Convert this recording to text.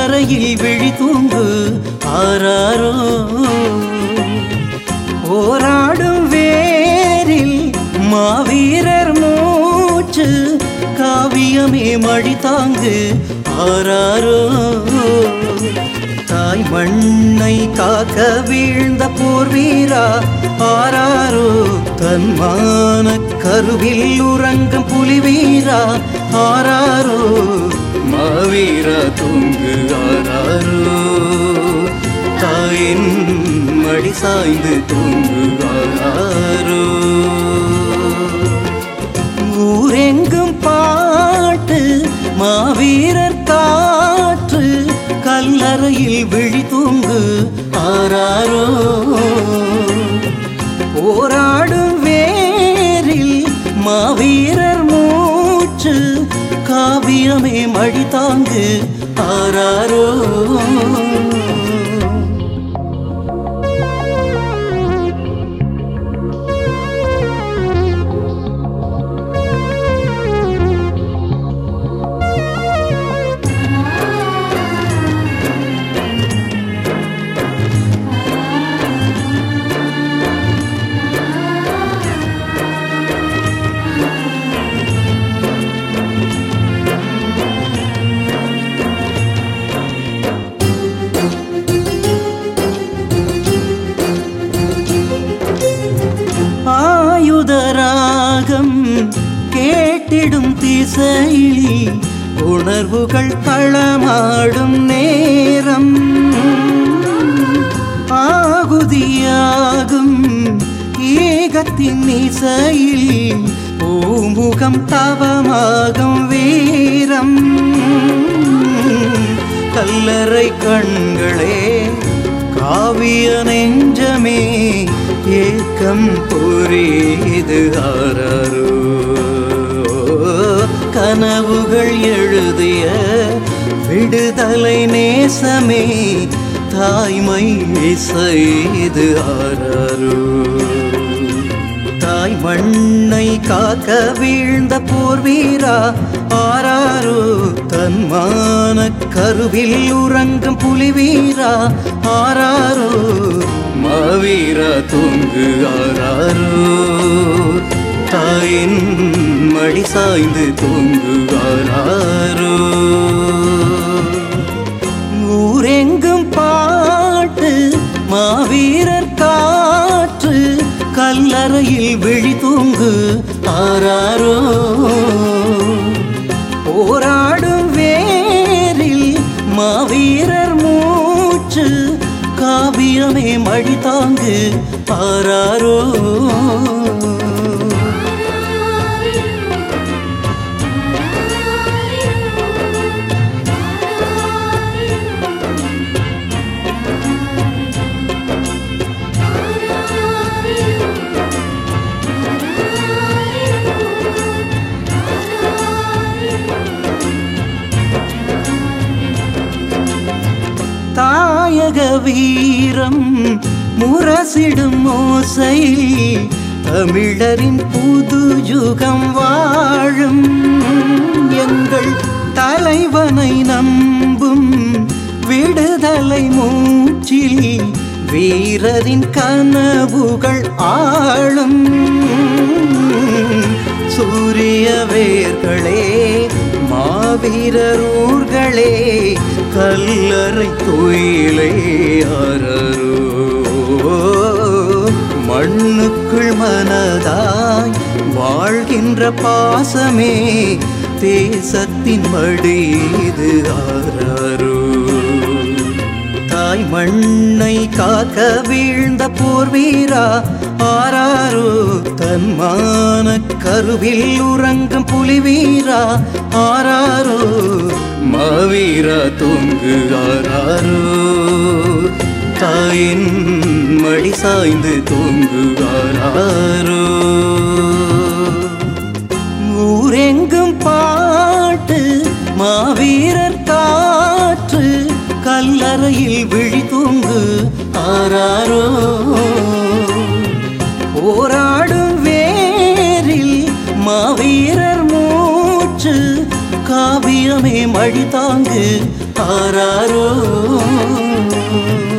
கல்லறையில் விழி தூங்கு ஆராரோ போராடும் வேரில் மாவீரர் மூச்சு காவியமே மழி தாங்கு ஆராரோ தாய் மண்ணை காக்க வீழ்ந்த போர் வீரா ஆராரோ தன்மான கருவில் உறங்கும் புலி வீரா ஆராரோ மாவீரா தூங்கு ஆராரோ தாயின் மடி சாய்ந்து தூங்கு ஆராரோ ஊரெங்கும் பாட்டு மாவீரர் காற்று கல்லறையில் விழி தூங்கு ஆராரோ போராடும் வேரில் மாவீரர் மூச்சு காவியமே மழி தாங்கு ஆராரோ ஆயுதராகம் கேட்டிடும் திசையில் உணர்வுகள் களமாடும் நேரம் ஆகுதியாகும் ஏகத்தின் இசையில் பூமுகம் தவமாகும் வீரம் கல்லறை கண்களே காவிய நெஞ்சமே ஏக்கம் புரியுது ஆராரோ கனவுகள் எழுதிய விடுதலை நேசமே தாய்மை செய்து ஆராரோ தாய் மண்ணை காக்க வீழ்ந்த போர் வீரா ஆராரோ தன்மான கருவில் உறங்கும் புலி வீரா ஆராரோ மாவீரா தூங்கு ஆராரோ தாயின் மடி சாய்ந்து தூங்கு ஆராரோ ஊரெங்கும் பாட்டு மாவீரர் காற்று கல்லறையில் விழி தூங்கு ஆராரோ போராடும் வேரில் மாவீரர் மூச்சு காவியமே மழி தாங்கு ஆராரோ தாயக வீரம் முரசிடும் ஓசையில் தமிழரின் புது யுகம் வாழும் எங்கள் தலைவனை நம்பும் விடுதலை மூச்சில் வீரரின் கனவுகள் ஆளும் சூரிய வேர்களே மாவீரர் ஊர்களே கல்லறை துயிலே அரரோ மண்ணுக்குள் மனதாய் வாழ்கின்ற பாசமே தேசத்தின் மடிது ஆரரோ தாய் மண்ணை காக்க வீழ்ந்த போர் வீரா ஆராரோ தன்மான கருவில் உறங்கும் புலி வீரா ஆராரோ மாவீரா தூங்கு ஆராரோ தாயின் மடி சாய்ந்து தூங்கு ஆராரோ ஊரெங்கும் பாட்டு மாவீரர் காற்று கல்லறையில் விழி தூங்கு ஆராரோ போராடும் வேரில் மாவீரர் மூச்சு காவியமே மழை வழி தாங்கு ஆராரோ